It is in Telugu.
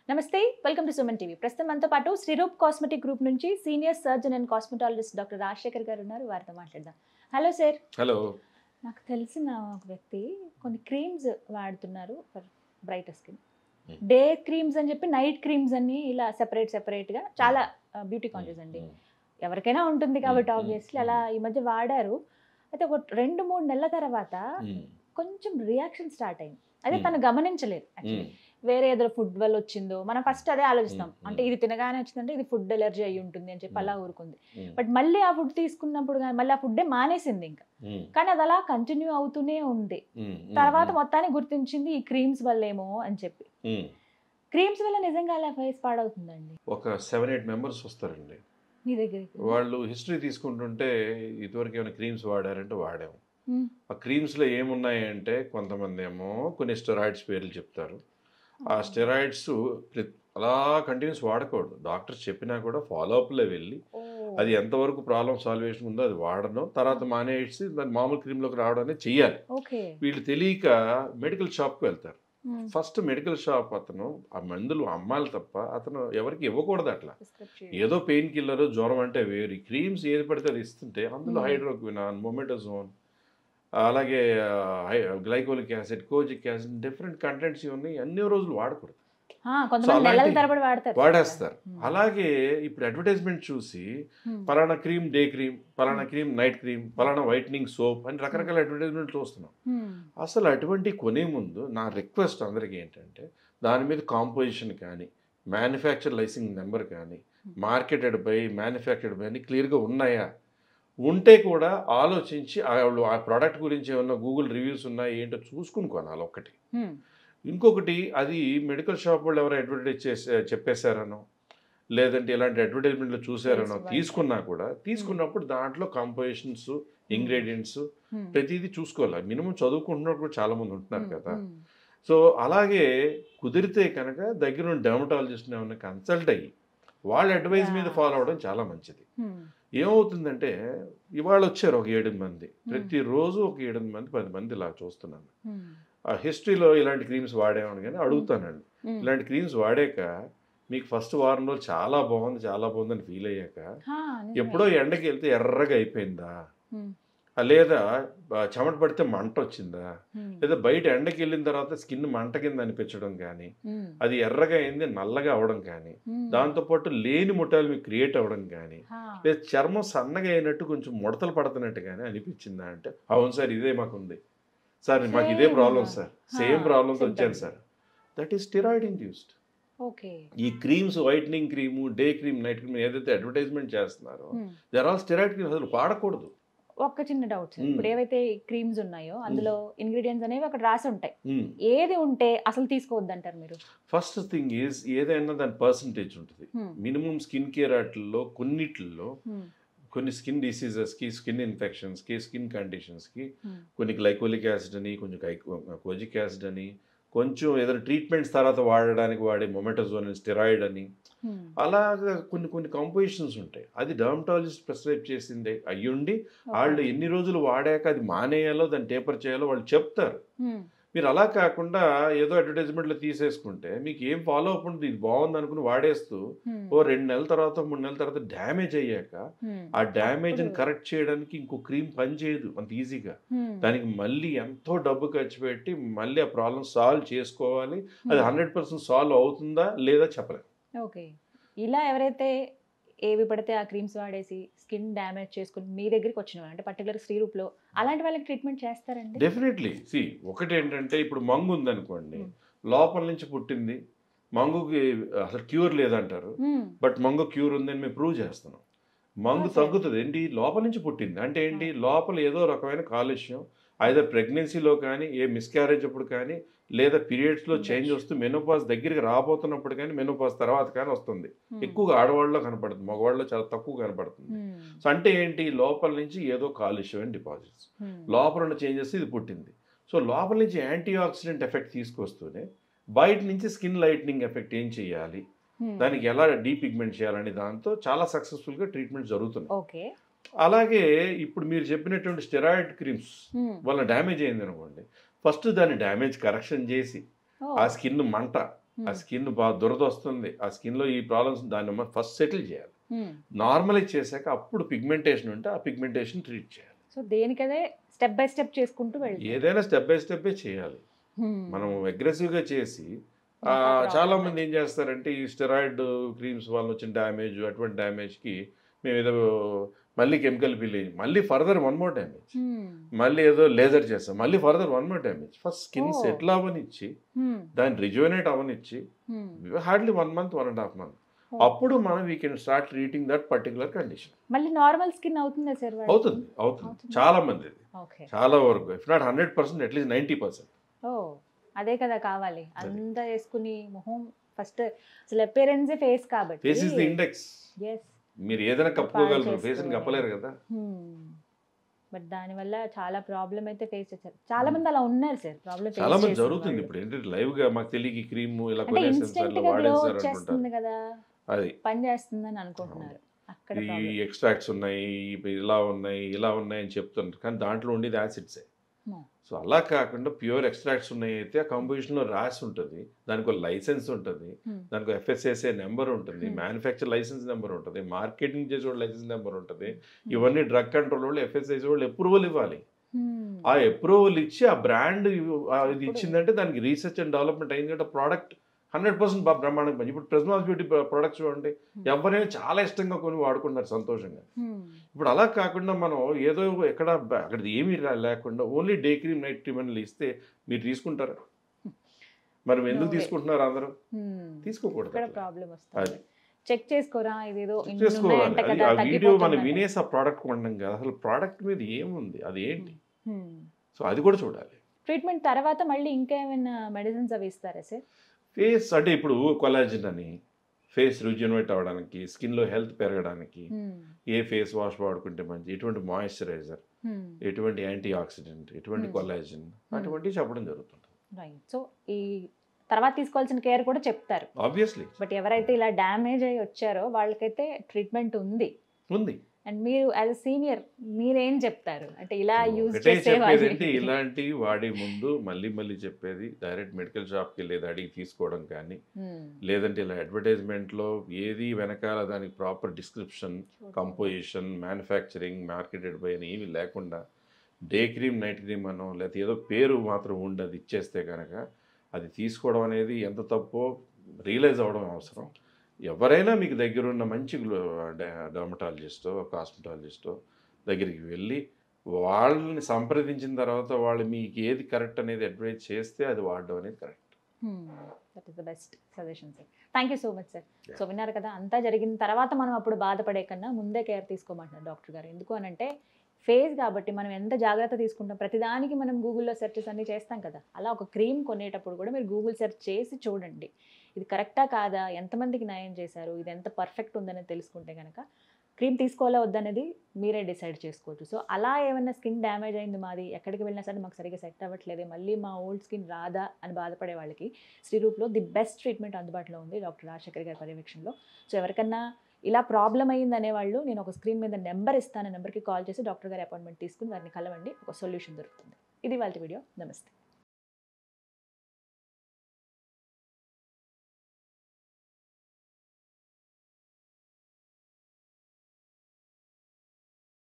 నమస్తే వెల్కమ్ టు సుమన్ టీవీ ప్రస్తుతం మనతో పాటు శ్రీరూప్ కాస్మెటిక్ గ్రూప్ నుంచి senior surgeon and cosmetologist doctor Rajasekhar garu ఉన్నారు వారితో మాట్లాడదాం హలో సార్ హలో నాకు తెలిసిన ఒక వ్యక్తి కొన్ని క్రీమ్స్ వాడుతున్నారు for bright skin Hmm. Day creams అని చెప్పి నైట్ క్రీమ్స్ అని ఇలా సెపరేట్ సెపరేట్ గా చాలా బ్యూటీ కాన్షియస్ అండి ఎవరికైనా ఉంటుంది కాబట్టి Hmm. ఆబ్వియస్లీ అలా ఈ మధ్య వాడారు అయితే ఒక రెండు మూడు నెలల తర్వాత మ్మ్. కొంచెం రియాక్షన్ స్టార్ట్ అయింది అదే Hmm. తను గమనించలేదు యాక్చువల్లీ మ్మ్. వేరే ఏదో ఫుడ్ వల్ల వచ్చిందో మనం ఫస్ట్ అదే ఆలోచిస్తాం Hmm. అంటే ఇది తినగానే వచ్చిందంటే ఇది ఫుడ్ ఎలర్జీ అయి ఉంటుంది అని చెప్పి Hmm. అలా ఊరుకుంది మ్మ్. బట్ మళ్ళీ ఆ ఫుడ్ తీసుకున్నప్పుడు కానీ మళ్ళీ ఆ ఫుడ్డే మానేసింది ఇంకా మ్మ్. కానీ అది అలా కంటిన్యూ అవుతూనే ఉంది మ్మ్. తర్వాత మ్మ్. మొత్తానికి గుర్తించింది ఈ క్రీమ్స్ వల్లేమో అని చెప్పి మ్మ్. క్రీమ్స్ వల్ల నిజంగా అలా ఫేస్ పాడవుతుందండి ఒక సెవెన్ ఎయిట్ మెంబర్స్ వస్తారండి మీ దగ్గరికి వాళ్ళు హిస్టరీ తీసుకుంటుంటే ఇదివరకు ఏమైనా క్రీమ్స్ వాడారంటే వాడాము Hmm. ఆ క్రీమ్స్లో ఏమున్నాయి అంటే కొంతమంది ఏమో కొన్ని స్టెరాయిడ్స్ పేర్లు చెప్తారు ఆ స్టెరాయిడ్స్ అలా కంటిన్యూస్ వాడకూడదు డాక్టర్స్ చెప్పినా కూడా ఫాలో అప్లో వెళ్ళి ఓ. అది ఎంతవరకు ప్రాబ్లం సాల్వేషన్ ఉందో అది వాడడం తర్వాత మానేసి దాని మామూలు క్రీమ్లోకి రావడం అనేది చెయ్యాలి ఓకే వీళ్ళు తెలియక మెడికల్ షాప్కి వెళ్తారు Hmm. ఫస్ట్ మెడికల్ షాప్ అతను ఆ మందులు అమ్మాలి తప్ప అతను ఎవరికి ఇవ్వకూడదు అట్లా Prescribe చేయండి. ఏదో పెయిన్ కిల్లర్ జ్వరం అంటే వేరు క్రీమ్స్ ఏది పడితే అది ఇస్తుంటే అందులో Hmm. హైడ్రోక్వినాన్ మొమెటోజోన్ అలాగే glycolic acid kojic acid different contents ఉన్నాయి అన్ని రోజులు వాడకూడదు ఆ, కొంతమంది నెలల అలాంటి- తరబడి వాడతారు వాడేస్తారు Hmm. అలాగే ఇప్పుడు అడ్వర్టైజ్మెంట్ చూసి Hmm. పలానా క్రీమ్ డే క్రీమ్ పలానా క్రీమ్ నైట్ క్రీమ్ పలానా వైట్నింగ్ సోప్ అని రకరకాల అడ్వర్టైజ్మెంట్ చూస్తున్నాం Hmm. అసలు అటువంటి కొనే ముందు నా రిక్వెస్ట్ అందరికీ ఏంటంటే దాని మీద కాంపోజిషన్ కానీ మ్యానుఫ్యాక్చర్ లైసింగ్ నెంబర్ కానీ మార్కెటెడ్ బై మ్యానుఫ్యాక్చర్డ్ బై అని క్లియర్గా ఉన్నాయా ఉంటే కూడా ఆలోచించి ఆ వాళ్ళు ఆ ప్రోడక్ట్ గురించి ఏమన్నా గూగుల్ రివ్యూస్ ఉన్నాయా ఏంటో చూసుకుని కొనాలి ఒకటి Hmm. ఇంకొకటి అది మెడికల్ షాప్ వాళ్ళు ఎవరు అడ్వర్టైజ్ చేసే చెప్పేశారనో లేదంటే ఇలాంటి అడ్వర్టైజ్మెంట్లు చూసారనో తెలుసు, తీసుకున్నా కూడా తీసుకున్నప్పుడు దాంట్లో కాంపోజిషన్స్ ఇంగ్రీడియంట్స్ Hmm. ప్రతిదీ చూసుకోవాలి మినిమం చదువుకుంటున్నప్పుడు కూడా చాలా మంది ఉంటున్నారు Hmm. కదా Hmm. సో అలాగే కుదిరితే కనుక దగ్గర ఉన్న డెర్మటాలజిస్ట్ ఏమైనా కన్సల్ట్ అయ్యి వాళ్ళ అడ్వైస్ మీద Yeah. ఫాలో అవడం చాలా మంచిది Hmm. ఏమవుతుందంటే ఇవాళ వచ్చారు ఒక ఏడు మంది ప్రతిరోజు ఒక ఏడు మంది పది మంది ఇలా చూస్తున్నాను Hmm. ఆ హిస్టరీలో ఇలాంటి క్రీమ్స్ వాడేవాడు కానీ అడుగుతానండి Hmm. ఇలాంటి క్రీమ్స్ వాడాక మీకు ఫస్ట్ వారం రోజులు చాలా బాగుంది చాలా బాగుందని ఫీల్ అయ్యాక హా, నిజమే. ఎప్పుడో ఎండకి వెళ్తే ఎర్రగా అయిపోయిందా Hmm. ఆ లేదా ఆ, చెమట పడితే మంట వచ్చిందా Hmm. లేదా బయట ఎండకి వెళ్ళిన తర్వాత స్కిన్ మంట కింద అనిపించడం కానీ Hmm. అది ఎర్రగా అయింది నల్లగా అవడం కానీ Hmm. దాంతోపాటు లేని ముఠాలు మీకు క్రియేట్ అవ్వడం కానీ హా. లేదా చర్మం సన్నగా అయినట్టు కొంచెం ముడతలు పడుతున్నట్టు కానీ అనిపించిందా అంటే అవును సార్ ఇదే మాకు ఉంది సార్ మాకు ఇదే Same. ప్రాబ్లం సార్ సేమ్ హా, ప్రాబ్లంతో వచ్చాను symptoms. Sir that is steroid induced okay ఈ creams whitening cream day cream night cream ఏదైతే అడ్వర్టైజ్మెంట్ చేస్తున్నారో Hmm. They're all steroid cream అసలు వాడకూడదు ఒక్క చిన్న డౌట్ సార్ Hmm. ఇప్పుడు ఏవైతే క్రీమ్స్ ఉన్నాయో అందులో ఇంగ్రీడియంట్స్ అనేవి అక్కడ రాసి ఉంటాయి Hmm. ఏది ఉంటే అసలు తీసుకోవద్దు అంటారు మీరు ఫస్ట్ థింగ్ ఈజ్ ఏదైనా దాని పర్సంటేజ్ ఉంటుంది Hmm. మినిమం స్కిన్ కేర్ వాటిల్లో కొన్నిటిల్లో Hmm. కొన్ని స్కిన్ డిసీజెస్కి స్కిన్ ఇన్ఫెక్షన్స్కి స్కిన్ కండిషన్స్కి Hmm. కొన్ని గ్లైకోలిక్ యాసిడ్ అని కొంచెం కోజిక్ యాసిడ్ అని కొంచెం ఏదైనా ట్రీట్మెంట్స్ తర్వాత వాడడానికి వాడే మొమెటోజోన్ అని స్టెరాయిడ్ అని Hmm. అలాగా కొన్ని కొన్ని కాంపోజిషన్స్ ఉంటాయి అది డర్మటాలజిస్ట్ ప్రిస్క్రైబ్ చేసిందే అయ్యుండి వాళ్ళు ఎన్ని రోజులు వాడాక అది మానేయాలో దాన్ని టేపర్ చేయాలో వాళ్ళు చెప్తారు Hmm. మీరు అలా కాకుండా ఏదో అడ్వర్టైజ్మెంట్లో తీసేసుకుంటే మీకు ఏం ఫాలో అప్ ఉంటుంది ఇది బాగుంది అనుకుని వాడేస్తూ Hmm. ఓ రెండు నెలల తర్వాత మూడు నెలల తర్వాత డ్యామేజ్ అయ్యాక Hmm. ఆ డ్యామేజ్ని అప్పుడు- కరెక్ట్ చేయడానికి ఇంకో క్రీమ్ పనిచేయదు అంత ఈజీగా Hmm. దానికి మళ్ళీ ఎంతో డబ్బు ఖర్చు పెట్టి మళ్ళీ ఆ ప్రాబ్లం సాల్వ్ చేసుకోవాలి అది Hmm. హండ్రెడ్ పర్సెంట్ సాల్వ్ అవుతుందా లేదా చెప్పలేం ఓకే ఇలా ఎవరైతే ఏవి పడితే ఆ క్రీమ్స్ వాడేసి స్కిన్ డ్యామేజ్ చేసుకుని మీ దగ్గరికి వచ్చిన వాళ్ళు, అంటే పర్టికులర్ స్త్రీ రూప్లో అలాంటి వాళ్ళకి ట్రీట్మెంట్ చేస్తారండి డెఫినెట్లీ సి ఒకటి ఏంటంటే ఇప్పుడు మంగు ఉందనుకోండి Hmm. లోపల నుంచి పుట్టింది మంగుకి అసలు క్యూర్ లేదంటారు Hmm. బట్ మంగు క్యూర్ ఉందని మేము ప్రూవ్ చేస్తున్నాం మంగు Ah, sir. తగ్గుతుంది ఏంటి లోపల నుంచి పుట్టింది అంటే ఏంటి లోపల ఏదో రకమైన కాలుష్యం అయితే ప్రెగ్నెన్సీలో కానీ ఏ మిస్క్యారేజ్ అప్పుడు కానీ లేదా పీరియడ్స్లో చేంజ్ వస్తూ మెనోపాజ్ దగ్గరికి రాబోతున్నప్పుడు కానీ మెనోపాజ్ తర్వాత కానీ వస్తుంది Hmm. ఎక్కువగా ఆడవాళ్ళలో కనపడుతుంది మగవాళ్ళలో చాలా తక్కువ కనపడుతుంది Hmm. సో అంటే ఏంటి లోపల నుంచి ఏదో కాలుష్యమైన డిపాజిట్స్ Hmm. లోపల ఉన్న చేంజెస్ ఇది పుట్టింది సో లోపల నుంచి యాంటీ ఆక్సిడెంట్ ఎఫెక్ట్ తీసుకొస్తూనే బయట నుంచి స్కిన్ లైట్నింగ్ ఎఫెక్ట్ ఏం చేయాలి Hmm. దానికి ఎలా డీపిగ్మెంట్ చేయాలని దాంతో చాలా సక్సెస్ఫుల్గా ట్రీట్మెంట్ జరుగుతుంది ఓకే అలాగే ఇప్పుడు మీరు చెప్పినటువంటి స్టెరాయిడ్ క్రీమ్స్ Hmm. వల్ల డ్యామేజ్ అయింది అనుకోండి ఫస్ట్ దాన్ని డ్యామేజ్ కరెక్షన్ చేసి Oh. ఆ స్కిన్ మంట ఆ స్కిన్ బాగా దురద వస్తుంది ఆ స్కిన్లో ఈ ప్రాబ్లమ్స్ దాన్ని ఫస్ట్ సెటిల్ చేయాలి నార్మలైజ్ చేశాక అప్పుడు పిగ్మెంటేషన్ ఉంటే ఆ పిగ్మెంటేషన్ ట్రీట్ చేయాలి సో దేనికదే స్టెప్ బై స్టెప్ చేసుకుంటూ వెళ్ళి ఏదైనా స్టెప్ బై స్టెప్పే చేయాలి మనం అగ్రెసివ్గా చేసి ఆ, ఇంకా problem చాలా మంది ఏం చేస్తారంటే ఈ స్టెరాయిడ్ క్రీమ్స్ వల్ల వచ్చిన డ్యామేజ్ అటువంటి డ్యామేజ్కి మేము ఏదో మళ్ళీ కెమికల్ బిల్ మళ్ళీ ఫర్దర్ వన్ మోర్ డ్యామేజ్ మళ్ళీ ఏదో లేజర్ చేస్తాం మళ్ళీ further one more damage first skin Oh. Settle అవ్వనిచ్చి దాన్ని రిజువనేట్ అవ్వనిచ్చి hardly one month one and half month అప్పుడు మనం we can start treating that particular condition మళ్ళీ నార్మల్ స్కిన్ అవుతుందా సార్ అవుతుంది అవుతుంది అవుతుందా? చాలా మంది ఓకే చాలా వరకు if not hundred percent at least ninety percent ఓ అదే కదా కావాలి అంతా వేసుకుని మొహం ఫస్ట్ అసలు అపేరెన్స్ ఫేస్ కాబట్టి ఫేస్ ఇస్ ది ఇండెక్స్ ఎస్ మీరు ఏదైనా కప్పుకోగలరు చేసుకోవాలి. ఫేస్ని కప్పలేరు కదా బట్ దానివల్ల చాలా ప్రాబ్లం అయితే ఫేస్ చేశారు చాలా మంది అలా ఉన్నారు సార్ ప్రాబ్లం చాలా మంది జరుగుతుంది ఇప్పుడు ఏంటంటే లైవ్ గా మాకు తెలియక క్రీమ్ ఇలా అంటే కొనేసాను సార్ ఇన్స్టెంట్ ఇలా గా గ్లో వాడేసారు వచ్చేస్తుంది అనుకుంటారు కదా అది పని చేస్తుందని అనుకుంటున్నారు అక్కడ ఈ problem. ఎక్స్ట్రాక్ట్స్ ఉన్నాయి ఇవి ఇలా ఉన్నాయి ఇలా ఉన్నాయి అని చెప్తున్నారు కానీ దాంట్లో ఉండేది యాసిడ్సే Hmm. సో అలా కాకుండా ప్యూర్ ఎక్స్ట్రాక్ట్స్ ఉన్నాయి అయితే ఆ కంపోజిషన్లో రాసి ఉంటుంది దానికి ఒక లైసెన్స్ ఉంటుంది Hmm. దానికి ఎఫ్ఎస్ఎస్ఏ నెంబర్ ఉంటుంది Hmm. మ్యానుఫ్యాక్చర్ లైసెన్స్ నెంబర్ ఉంటుంది మార్కెటింగ్ చేసే వాళ్ళు లైసెన్స్ నెంబర్ ఉంటుంది ఇవన్నీ డ్రగ్ కంట్రోల్ వాళ్ళు ఎఫ్ఎస్ఎస్ వాళ్ళు అప్రూవల్ ఇవ్వాలి Hmm. ఆ అప్రూవల్ ఇచ్చి ఆ బ్రాండ్ ఇది అప్పుడు- ఇచ్చిందంటే దానికి రీసెర్చ్ అండ్ డెవలప్మెంట్ అయింది కంటే ప్రోడక్ట్ హండ్రెడ్ పర్సెంట్ బాగా బ్రహ్మాండంగా పని ఇప్పుడు ప్రెస్మాస్ బ్యూటీ ప్రొడక్ట్స్ చూడండి Hmm. ఎవరైనా చాలా ఇష్టంగా కొని వాడుకుంటున్నారు సంతోషంగా Hmm. ఇప్పుడు అలా కాకుండా మనం ఏదో ఎక్కడ బ- అక్కడ ఏమీ రా- లేకుండా only day cream night cream అని ఇస్తే మీరు తీసుకుంటారా మరి ఎందుకు No way. తీసుకుంటున్నారు అందరూ Hmm. తీసుకోకూడదు ఇక్కడ అట్లా. ప్రాబ్లం అది. వస్తుంది చెక్ చేసుకోరా ఇదేదో ఇన్ని చేసుకోవాలి ఉన్నాయంట అది కదా ఆ వీడియో మనం తగ్గిపోతుందని. వినేసి ఆ ప్రోడక్ట్ కొనడం కదా అసలు ప్రోడక్ట్ మీద ఏముంది అది ఏంటి Hmm. సో అది కూడా చూడాలి ట్రీట్మెంట్ తర్వాత మళ్ళీ ఇంకా ఏమైనా మెడిసిన్స్ అవి ఇస్తారా సార్ ఫేస్ అంటే ఇప్పుడు కొలాజిన్ అని ఫేస్ రిజ్యూనేట్ అవ్వడానికి స్కిన్లో హెల్త్ పెరగడానికి ఏ ఫేస్ వాష్ వాడుకుంటే మంచి ఎటువంటి మాయిశ్చరైజర్ ఎటువంటి యాంటీ ఆక్సిడెంట్ ఎటువంటి Hmm. కొలాజిన్ అటువంటివి చెప్పడం జరుగుతుంది రైట్ సో ఈ తర్వాత తీసుకోవాల్సిన కేర్ కూడా చెప్తారు ఆబ్వియస్లీ బట్ ఎవరైతే ఇలా డ్యామేజ్ అయ్యి వచ్చారో వాళ్ళకైతే ట్రీట్మెంట్ ఉంది ఉంది అండ్ మీరు యాజ్ అ సీనియర్ మీరేం చెప్తారు అంటే ఇలా యూజ్ ఒకటే చేసే చెప్పేది వాళ్ళకి అంటే ఇలాంటివి వాడే ముందు మళ్ళీ మళ్ళీ చెప్పేది డైరెక్ట్ మెడికల్ షాప్కి వెళ్ళేది అడిగి తీసుకోవడం కానీ Hmm. లేదంటే ఇలా అడ్వర్టైజ్మెంట్లో ఏది వెనకాల దానికి proper description composition manufacturing marketed by అని ఏమీ లేకుండా డే క్రీమ్ నైట్ క్రీమ్ అనో లేకపోతే ఏదో పేరు మాత్రం ఉండి అది ఇచ్చేస్తే కనుక అది తీసుకోవడం అనేది ఎంత తప్పో రియలైజ్ అవ్వడం అవసరం ఎవరైనా మీకు దగ్గర ఉన్న మంచి డర్మటాలజిస్టో కాస్మెటాలజిస్టో దగ్గరికి వెళ్ళి వాళ్ళని సంప్రదించిన తర్వాత వాళ్ళు మీకు ఏది కరెక్ట్ అనేది అడ్వైజ్ చేస్తే అది వాడడం అనేది correct that is the best suggestion sir thank you so much sir Yeah. So విన్నారు కదా అంతా జరిగిన తర్వాత మనం అప్పుడు బాధపడే కన్నా ముందే కేర్ తీసుకోమంటున్నారు డాక్టర్ గారు ఎందుకు అని అంటే ఫేస్ కాబట్టి మనం ఎంత జాగ్రత్త తీసుకుంటాం ప్రతిదానికి మనం గూగుల్లో సెర్చెస్ అన్ని చేస్తాం కదా అలా ఒక క్రీమ్ కొనేటప్పుడు కూడా మీరు గూగుల్ సెర్చ్ చేసి చూడండి ఇది కరెక్టా కాదా ఎంతమందికి న్యాయం చేశారు ఇది ఎంత పర్ఫెక్ట్ ఉందనేది తెలుసుకుంటే కనుక క్రీమ్ తీసుకోవాలా వద్దనేది మీరే డిసైడ్ చేసుకోవచ్చు సో అలా ఏమైనా స్కిన్ డ్యామేజ్ అయింది మాది ఎక్కడికి వెళ్ళినా సరే మాకు సరిగ్గా సెట్ అవ్వట్లేదు మళ్ళీ మా ఓల్డ్ స్కిన్ రాదా అని బాధపడే వాళ్ళకి శ్రీరూప్లో ది బెస్ట్ ట్రీట్మెంట్ అందుబాటులో ఉంది డాక్టర్ రాజశేఖర్ గారి పర్యవేక్షణలో సో ఎవరికన్నా ఇలా ప్రాబ్లం అయ్యింది అనేవాళ్ళు నేను ఒక స్క్రీన్ మీద నెంబర్ ఇస్తాను నెంబర్కి కాల్ చేసి డాక్టర్ గారి అపాయింట్మెంట్ తీసుకుని వారిని కలవండి ఒక సొల్యూషన్ దొరుకుతుంది ఇది వాళ్ళ వీడియో నమస్తే